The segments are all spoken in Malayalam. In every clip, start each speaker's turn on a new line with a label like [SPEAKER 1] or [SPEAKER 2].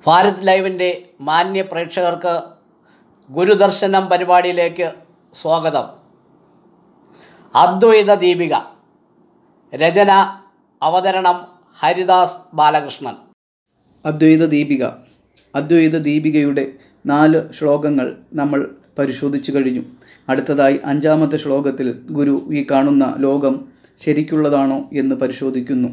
[SPEAKER 1] ഭാരത് ലൈവിൻ്റെ മാന്യ പ്രേക്ഷകർക്ക് ഗുരുദർശനം പരിപാടിയിലേക്ക് സ്വാഗതം അദ്വൈത ദീപിക രചന അവതരണം ഹരിദാസ് ബാലകൃഷ്ണൻ
[SPEAKER 2] അദ്വൈത ദീപിക അദ്വൈത ദീപികയുടെ നാല് ശ്ലോകങ്ങൾ നമ്മൾ പരിശോധിച്ചു കഴിഞ്ഞു അടുത്തതായി അഞ്ചാമത്തെ ശ്ലോകത്തിൽ ഗുരു ഈ കാണുന്ന ലോകം ശരിക്കുള്ളതാണോ എന്ന് പരിശോധിക്കുന്നു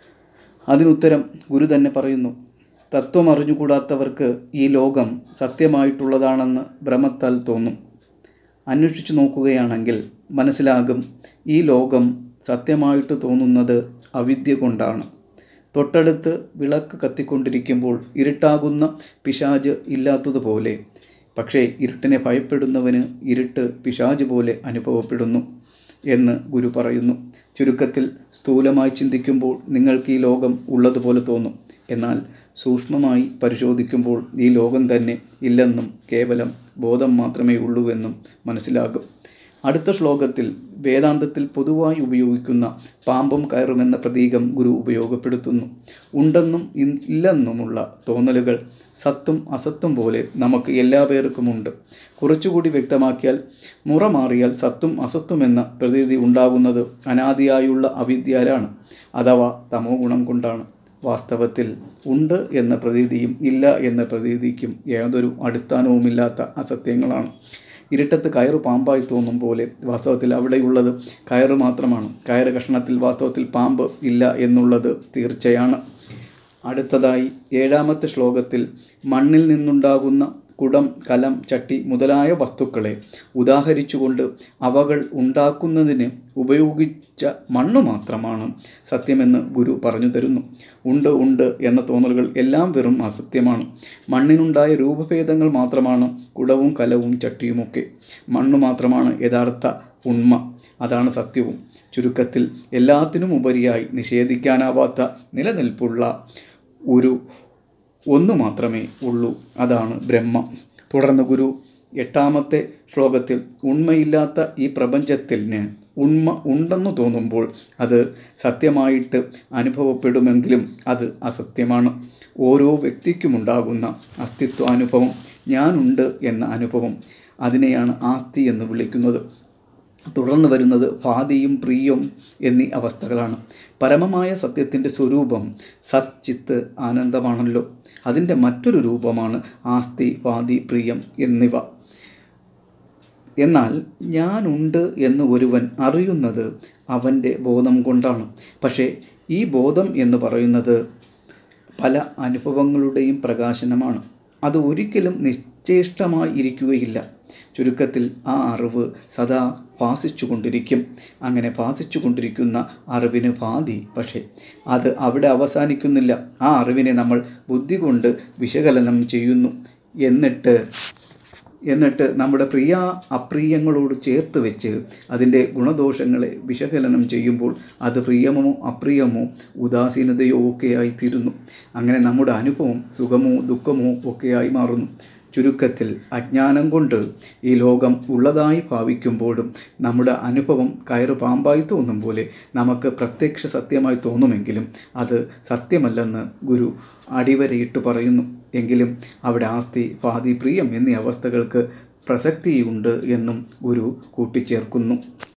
[SPEAKER 2] അതിനുത്തരം ഗുരു തന്നെ പറയുന്നു തത്വം അറിഞ്ഞുകൂടാത്തവർക്ക് ഈ ലോകം സത്യമായിട്ടുള്ളതാണെന്ന് ഭ്രമത്താൽ തോന്നും അന്വേഷിച്ചു നോക്കുകയാണെങ്കിൽ മനസ്സിലാകും ഈ ലോകം സത്യമായിട്ട് തോന്നുന്നത് അവിദ്യ കൊണ്ടാണ് തൊട്ടടുത്ത് വിളക്ക് കത്തിക്കൊണ്ടിരിക്കുമ്പോൾ ഇരുട്ടാകുന്ന പിശാജ് ഇല്ലാത്തതുപോലെ പക്ഷേ ഇരുട്ടിനെ ഭയപ്പെടുന്നവന് ഇരുട്ട് പിശാജ് പോലെ അനുഭവപ്പെടുന്നു എന്ന് ഗുരു പറയുന്നു ചുരുക്കത്തിൽ സ്ഥൂലമായി ചിന്തിക്കുമ്പോൾ നിങ്ങൾക്ക് ഈ ലോകം ഉള്ളതുപോലെ തോന്നും എന്നാൽ സൂക്ഷ്മമായി പരിശോധിക്കുമ്പോൾ ഈ ലോകം തന്നെ ഇല്ലെന്നും കേവലം ബോധം മാത്രമേ ഉള്ളൂ എന്നും മനസ്സിലാകും അടുത്ത ശ്ലോകത്തിൽ വേദാന്തത്തിൽ പൊതുവായി ഉപയോഗിക്കുന്ന പാമ്പും കയറും എന്ന പ്രതീകം ഗുരു ഉപയോഗപ്പെടുത്തുന്നു ഉണ്ടെന്നും ഇൻ- ഇല്ലെന്നുമുള്ള തോന്നലുകൾ സത്തും അസത്തും പോലെ നമുക്ക് എല്ലാ പേർക്കുമുണ്ട് കുറച്ചുകൂടി വ്യക്തമാക്കിയാൽ മുറ മാറിയാൽ സത്തും അസത്തും എന്ന പ്രതീതി ഉണ്ടാകുന്നത് അനാദിയായുള്ള അവിദ്യയിലാണ് അഥവാ തമോ ഗുണം കൊണ്ടാണ് വാസ്തവത്തിൽ ഉണ്ട് എന്ന പ്രതീതിയും ഇല്ല എന്ന പ്രതീതിക്കും യാതൊരു അടിസ്ഥാനവുമില്ലാത്ത അസത്യങ്ങളാണ് ഇരുട്ടത്ത് കയറ് പാമ്പായി തോന്നും പോലെ വാസ്തവത്തിൽ അവിടെയുള്ളത് കയറ് മാത്രമാണ് കയറ് കഷ്ണത്തിൽ വാസ്തവത്തിൽ പാമ്പ് ഇല്ല എന്നുള്ളത് തീർച്ചയാണ് അടുത്തതായി ഏഴാമത്തെ ശ്ലോകത്തിൽ മണ്ണിൽ നിന്നുണ്ടാകുന്ന കുടം കലം ചട്ടി മുതലായ വസ്തുക്കളെ ഉദാഹരിച്ചുകൊണ്ട് അവകൾ ഉണ്ടാക്കുന്നതിന് ഉപയോഗിച്ച മണ്ണ് മാത്രമാണ് സത്യമെന്ന് ഗുരു പറഞ്ഞു തരുന്നു ഉണ്ട് ഉണ്ട് എന്ന തോന്നലുകൾ എല്ലാം വെറും അസത്യമാണ് മണ്ണിനുണ്ടായ രൂപഭേദങ്ങൾ മാത്രമാണ് കുടവും കലവും ചട്ടിയുമൊക്കെ മണ്ണ് മാത്രമാണ് യഥാർത്ഥ ഉണ്മ അതാണ് സത്യവും ചുരുക്കത്തിൽ എല്ലാത്തിനും ഉപരിയായി നിഷേധിക്കാനാവാത്ത നിലനിൽപ്പുള്ള ഒരു ഒന്നു മാത്രമേ ഉള്ളൂ അതാണ് ബ്രഹ്മം തുടർന്ന് ഗുരു എട്ടാമത്തെ ശ്ലോകത്തിൽ ഉണ്മയില്ലാത്ത ഈ പ്രപഞ്ചത്തിന് ഉണ്മ ഉണ്ടെന്ന് തോന്നുമ്പോൾ അത് സത്യമായിട്ട് അനുഭവപ്പെടുമെങ്കിലും അത് അസത്യമാണ് ഓരോ വ്യക്തിക്കുമുണ്ടാകുന്ന അസ്തിത്വാനുഭവം ഞാനുണ്ട് എന്ന അനുഭവം അതിനെയാണ് ആസ്തി എന്ന് വിളിക്കുന്നത് തുടർന്ന് വരുന്നത് ഭാതിയും പ്രിയവും എന്നീ അവസ്ഥകളാണ് പരമമായ സത്യത്തിൻ്റെ സ്വരൂപം സത് ചിത്ത് ആനന്ദമാണല്ലോ അതിൻ്റെ മറ്റൊരു രൂപമാണ് ആസ്തി ഭാതി പ്രിയം എന്നിവ എന്നാൽ ഞാനുണ്ട് എന്ന് ഒരുവൻ അറിയുന്നത് അവൻ്റെ ബോധം കൊണ്ടാണ് പക്ഷേ ഈ ബോധം എന്ന് പറയുന്നത് പല അനുഭവങ്ങളുടെയും പ്രകാശനമാണ് അത് ഒരിക്കലും നിശ്ചേഷ്ടമായി ഇരിക്കുകയില്ല ചുരുക്കത്തിൽ ആ അറിവ് സദാ ഭാസിച്ചു കൊണ്ടിരിക്കും അങ്ങനെ ഭാസിച്ചു കൊണ്ടിരിക്കുന്ന അറിവിന് ഭാതി പക്ഷേ അത് അവിടെ അവസാനിക്കുന്നില്ല ആ അറിവിനെ നമ്മൾ ബുദ്ധി കൊണ്ട് വിശകലനം ചെയ്യുന്നു എന്നിട്ട് എന്നിട്ട് നമ്മുടെ പ്രിയ അപ്രിയങ്ങളോട് ചേർത്ത് വെച്ച് അതിൻ്റെ ഗുണദോഷങ്ങളെ വിശകലനം ചെയ്യുമ്പോൾ അത് പ്രിയമോ അപ്രിയമോ ഉദാസീനതയോ ഒക്കെയായി തീരുന്നു അങ്ങനെ നമ്മുടെ അനുഭവം സുഖമോ ദുഃഖമോ ഒക്കെയായി മാറുന്നു ചുരുക്കത്തിൽ അജ്ഞാനം കൊണ്ട് ഈ ലോകം ഉള്ളതായി ഭാവിക്കുമ്പോഴും നമ്മുടെ അനുഭവം കയറ് പാമ്പായി തോന്നും പോലെ നമുക്ക് പ്രത്യക്ഷ സത്യമായി തോന്നുമെങ്കിലും അത് സത്യമല്ലെന്ന് ഗുരു അടിവരയിട്ട് പറയുന്നു എങ്കിലും അവിടെ ആസ്തി ഭാതി പ്രിയം എന്നീ അവസ്ഥകൾക്ക് പ്രസക്തിയുണ്ട് എന്നും ഗുരു കൂട്ടിച്ചേർക്കുന്നു